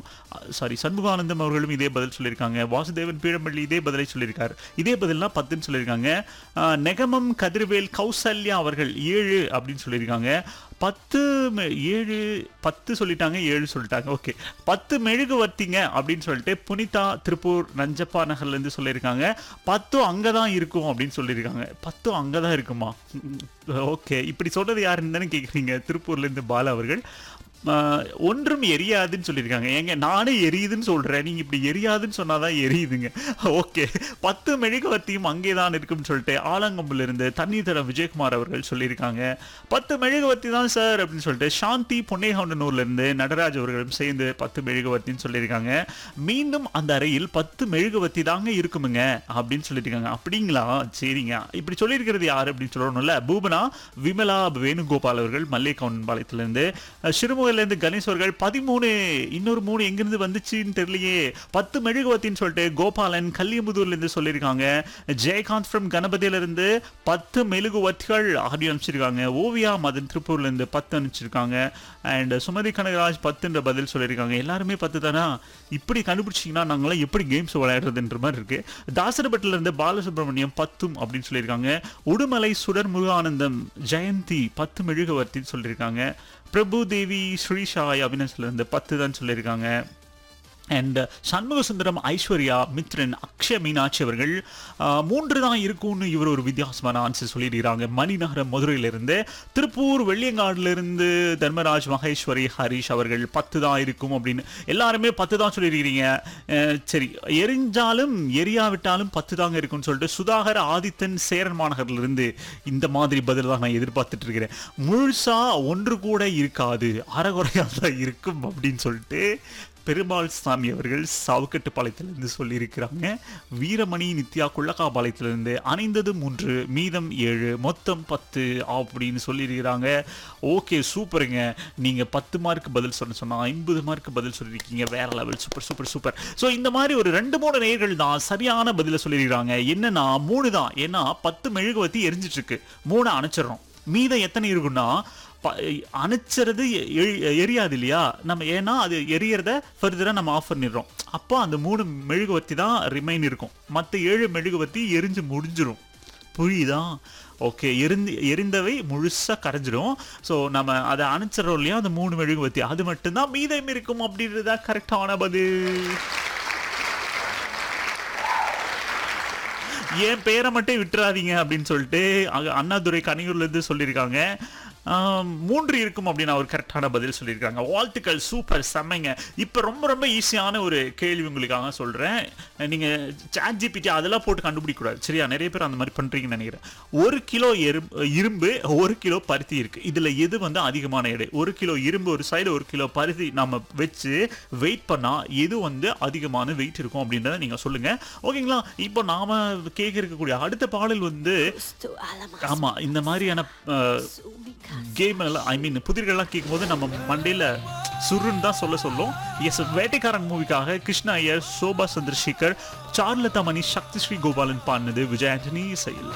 Sorry Shanmuganandam அவர்களும் இதே பதில் சொல்லியிருக்காங்க வாசுதேவன் பீழம்பள்ளி இதே பதிலை சொல்லியிருக்காரு இதே பதில்னா பத்துன்னு சொல்லியிருக்காங்க ஆஹ், நெகமம் கதிர்வேல் கௌசல்யா அவர்கள் ஏழு அப்படின்னு சொல்லியிருக்காங்க பத்து மெ- ஏழு பத்து சொல்லிட்டாங்க ஏழு சொல்லிட்டாங்க ஓகே பத்து மெழுகுவர்த்திங்க அப்படின்னு சொல்லிட்டு புனிதா திருப்பூர் நஞ்சப்பா நகர்லேருந்து சொல்லியிருக்காங்க பத்தும் அங்கே தான் இருக்கும் அப்படின்னு சொல்லியிருக்காங்க பத்தும் அங்கே தான் இருக்குமா ஓகே இப்படி சொல்றது யாருன்னு தானே கேட்குறீங்க திருப்பூர்லேருந்து பாலா அவர்கள் ஆஹ், ஒன்றும் எரியாதுன்னு சொல்லியிருக்காங்க ஏங்க நானே எரியுதுன்னு சொல்கிறேன் நீங்கள் இப்படி எரியாதுன்னு சொன்னாதான் எரியுதுங்க ஓகே பத்து மெழுகுவர்த்தியும் அங்கே தான் இருக்கும்னு சொல்லிட்டு ஆலங்கம்பிலிருந்து தண்ணீர் தடம் விஜயகுமார் அவர்கள் சொல்லியிருக்காங்க பத்து மெழுகுவர்த்தி தான் சார் அப்படின்னு சொல்லிட்டு சாந்தி பொன்னேகவுண்டனூர்லேருந்து நடராஜ் அவர்களும் சேர்ந்து பத்து மெழுகுவர்த்தின்னு சொல்லியிருக்காங்க மீண்டும் அந்த அறையில் பத்து மெழுகுவர்த்தி தாங்க இருக்குமுங்க அப்படின்னு சொல்லியிருக்காங்க அப்படிங்களா சரிங்க இப்படி சொல்லியிருக்கிறது யார் அப்படின்னு சொல்லணும்ல பூபனா விமலா வேணுகோபால் அவர்கள் மல்லிகவுன் பாளையத்திலிருந்து அஹ், சிறுமுகையிலேருந்து கணேஷ் அவர்கள் பதிமூணு இன்னொரு மூணு எங்கிருந்து வந்துச்சுன்னு தெரியலையே பத்து மெழுகுவத்தின்னு சொல்லிட்டு கோபாலன் கல்லியமுதூர்லேருந்து சொல்லியிருக்காங்க ஜெயகாந்த் ஃப்ரம் கணபதியிலிருந்து பத்து மெழுகுவத்திகள் ஆடியோ அனுப்பிச்சிருக்காங்க ஓவியா மதன் திருப்பூர்லேருந்து பத்து அனுப்பிச்சிருக்காங்க அண்ட் சுமதி கனகராஜ் பத்துன்ற பதில் சொல்லியிருக்காங்க எல்லாருமே பத்து தானா இப்படி கண்டுபிடிச்சிங்கன்னா நாங்களாம் எப்படி கேம்ஸ் விளையாடுறதுன்ற மாதிரி இருக்கு தாசரபட்டில இருந்து பாலசுப்ரமணியம் பத்தும் அப்படின்னு சொல்லியிருக்காங்க உடுமலை சுடர் முருகானந்தம் ஜெயந்தி பத்து மெழுகுவர்த்தின்னு சொல்லியிருக்காங்க பிரபு தேவி ஸ்ரீஷாய் அவினாஷ்ல இருந்து பத்து தான் சொல்லியிருக்காங்க அண்ட் சண்முக சுந்தரம் ஐஸ்வர்யா மித்ரன் அக்ஷய மீனாட்சி அவர்கள் ஆஹ், மூன்று தான் இருக்கும்னு இவர் ஒரு வித்தியாசமான ஆன்சர் சொல்லியிருக்கிறாங்க மணிநகரம் மதுரையிலிருந்து திருப்பூர் வெள்ளியங்காடுலேருந்து தர்மராஜ் மகேஸ்வரி ஹரிஷ் அவர்கள் பத்து தான் இருக்கும் அப்படின்னு எல்லாருமே பத்து தான் சொல்லியிருக்கிறீங்க அஹ், சரி எரிஞ்சாலும் எரியாவிட்டாலும் பத்து தாங்க இருக்கும்னு சொல்லிட்டு சுதாகர் ஆதித்தன் சேரன் மாநகர்லேருந்து இந்த மாதிரி பதில் தான் நான் எதிர்பார்த்துட்டு இருக்கிறேன் முழுசா ஒன்று கூட இருக்காது அறகுறையாக தான் இருக்கும் அப்படின்னு சொல்லிட்டு பெருமாள் சாமி அவர்கள் சாவுக்கட்டுப்பாளையத்திலிருந்து சொல்லியிருக்கிறாங்க வீரமணி நித்யா குள்ளக்காபாளையத்திலிருந்து அணைந்தது மூன்று மீதம் ஏழு மொத்தம் பத்து அப்படின்னு சொல்லியிருக்கிறாங்க ஓகே சூப்பருங்க நீங்கள் பத்து மார்க் பதில் சொன்ன சொன்னால் ஐம்பது மார்க் பதில் சொல்லியிருக்கீங்க வேற level super super super so இந்த மாதிரி ஒரு ரெண்டு மூணு நேர்கள் தான் சரியான பதிலை சொல்லியிருக்கிறாங்க என்னன்னா மூணு தான் ஏன்னா பத்து மெழுகுவத்தி எரிஞ்சிட்டு இருக்கு மூணு அணைச்சிடுறோம் மீதம் எத்தனை இருக்குன்னா ப- அணைச்சிறது எ- எ- எரியாது இல்லையா நம்ம ஏன்னா அது எரியறத ஃபர்தராக நம்ம ஆஃப் பண்ணிடுறோம் அப்போ அந்த மூணு மெழுகுவர்த்தி தான் ரிமைன் இருக்கும் மற்ற ஏழு மெழுகுவர்த்தி எரிஞ்சு முடிஞ்சிரும் புரியுதா ஓகே எரிந்து எரிந்தவை முழுசாக கரைஞ்சிடும் ஸோ நம்ம அதை அணைச்சிடறோம் இல்லையா அந்த மூணு மெழுகுவர்த்தி அது மட்டும்தான் மீதம் இருக்கும் அப்படின்றது தான் கரெக்டான பதில் என் பேரை மட்டும் விட்டுறாதீங்க அப்படின்னு சொல்லிட்டு அங்க அண்ணாதுரை கனியூர்ல இருந்து சொல்லியிருக்காங்க ஆம், மூன்று இருக்கும் அப்படின்னு அவர் கரெக்டான பதில் சொல்லியிருக்காங்க வாழ்த்துக்கள் சூப்பர் செம்மைங்க இப்போ ரொம்ப ரொம்ப ஈஸியான ஒரு கேள்வி உங்களுக்காக சொல்கிறேன் நீங்கள் சாட் ஜிபிடி அதெல்லாம் போட்டு கண்டுபிடிக்கக்கூடாது சரியா நிறைய பேர் அந்த மாதிரி பண்ணுறீங்கன்னு நினைக்கிறேன் ஒரு கிலோ எறும்பு இரும்பு ஒரு கிலோ பருத்தி இருக்குது இதில் எது வந்து அதிகமான எடை ஒரு கிலோ இரும்பு ஒரு சைடு ஒரு கிலோ பருத்தி நம்ம வச்சு வெயிட் பண்ணால் எது வந்து அதிகமான வெயிட் இருக்கும் அப்படின்றத நீங்கள் சொல்லுங்கள் ஓகேங்களா இப்போ நாம கேட்க இருக்கக்கூடிய அடுத்த பாடல் வந்து to Alamos. ஆமா இந்த மாதிரியான கேம் எல்லாம் ஐ மீன் புதிர்கள்லாம் கேட்கும்போது நம்ம மண்டையில சுருன்னு தான் சொல்ல சொல்லும் எஸ் வேட்டைக்காரன் மூவிக்காக கிருஷ்ணா ஐயர் சோபா சந்திரசேகர் சார்லதா மணி சக்தி ஸ்ரீ கோபாலன் பாடினது விஜயாண்டனி செயல்